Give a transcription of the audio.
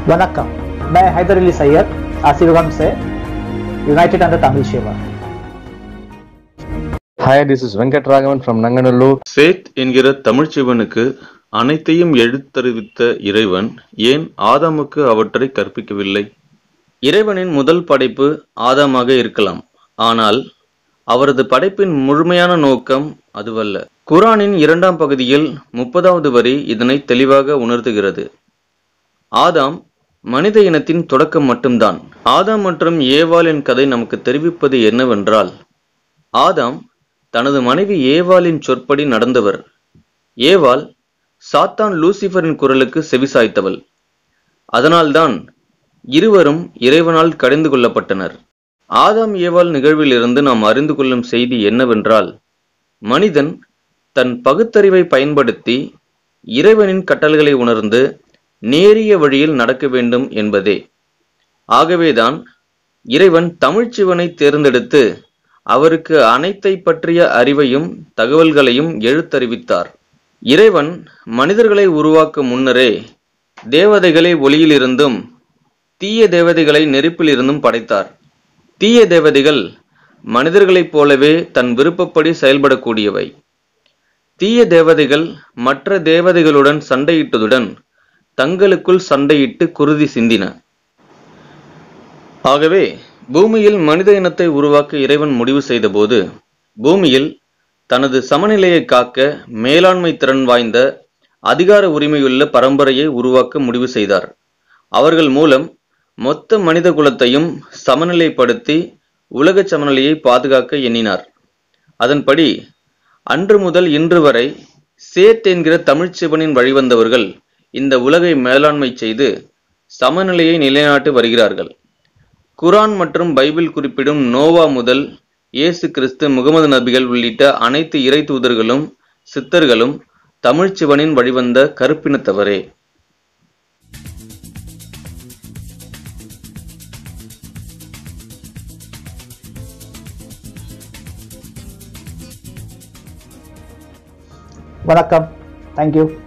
वनक्कम मैं हैदर अली सैयद आशीर्वाद से यूनाइटेड अंडर तमिल सेवा Hi, this is Venkat Raghavan from Nanganallur. சேத் என்கிற தமிழ்ச்சிவனுக்கு அனைத்தையும் எழுத்தறிவித்த இறைவன் ஏன் ஆதாமுக்கு அவற்றை கற்பிக்கவில்லை இறைவனின் முதல் படைப்பு ஆதாமாக இருக்கலாம் ஆனால் அவரது படைப்பின் முழுமையான நோக்கம் அதுவல்ல குரானின் இரண்டாம் பகுதியில் முப்பதாவது வரி இதனை தெளிவாக உணர்த்துகிறது ஆதாம் மனித இனத்தின் தொடக்கம் மட்டும்தான் ஆதாம் மற்றும் ஏவாளின் கதை நமக்கு தெரிவிப்பது என்னவென்றால் ஆதாம் தனது மனைவி ஏவாளின் சொற்படி நடந்தவர் ஏவாள் சாத்தான் லூசிஃபரின் குரலுக்கு செவிசாய்த்தவள் அதனால்தான் இருவரும் இறைவனால் கடிந்து கொள்ளப்பட்டனர் ஆதாம் ஏவாள் நிகழ்விலிருந்து நாம் அறிந்து கொள்ளும் செய்தி என்னவென்றால் மனிதன் தன் பகுத்தறிவை பயன்படுத்தி இறைவனின் கட்டளைகளை உணர்ந்து நேரிய வழியில் நடக்க வேண்டும் என்பதே ஆகவேதான் இறைவன் தமிழ்ச்சிவனை தேர்ந்தெடுத்து அவருக்கு அனைத்தை பற்றிய அறிவையும் தகவல்களையும் எழுத்தறிவித்தார் இறைவன் மனிதர்களை உருவாக்கும் முன்னரே தேவதைகளை ஒளியிலிருந்தும் தீய தேவதைகளை நெருப்பிலிருந்தும் படைத்தார் தீய தேவதைகள் மனிதர்களைப் போலவே தன் விருப்பப்படி செயல்படக்கூடியவை தீய தேவதைகள் மற்ற தேவதைகளுடன் சண்டையிட்டதுடன் தங்களுக்குள் சண்டையிட்டு குருதி சிந்தின ஆகவே பூமியில் மனித இனத்தை உருவாக்க இறைவன் முடிவு செய்தபோது பூமியில் தனது சமநிலையை காக்க மேலாண்மை திறன் வாய்ந்த அதிகார உரிமையுள்ள பரம்பரையை உருவாக்க முடிவு செய்தார் அவர்கள் மூலம் மொத்த மனித குலத்தையும் சமநிலைப்படுத்தி உலக சமநிலையை பாதுகாக்க எண்ணினார் அதன்படி அன்று முதல் இன்று வரை சேத் என்கிற தமிழ்ச்சிவனின் வழிவந்தவர்கள் இந்த உலகை மேலாண்மை செய்து சமநிலையை நிலைநாட்டி வருகிறார்கள் குரான் மற்றும் பைபிள் குறிப்பிடும் நோவா முதல் இயேசு கிறிஸ்து முகமது நபிகள் உள்ளிட்ட அனைத்து இறை தூதர்களும் சித்தர்களும் தமிழ்ச்சிவனின் வழிவந்த கருப்பினத்தவரே वनक्कम थैंक यू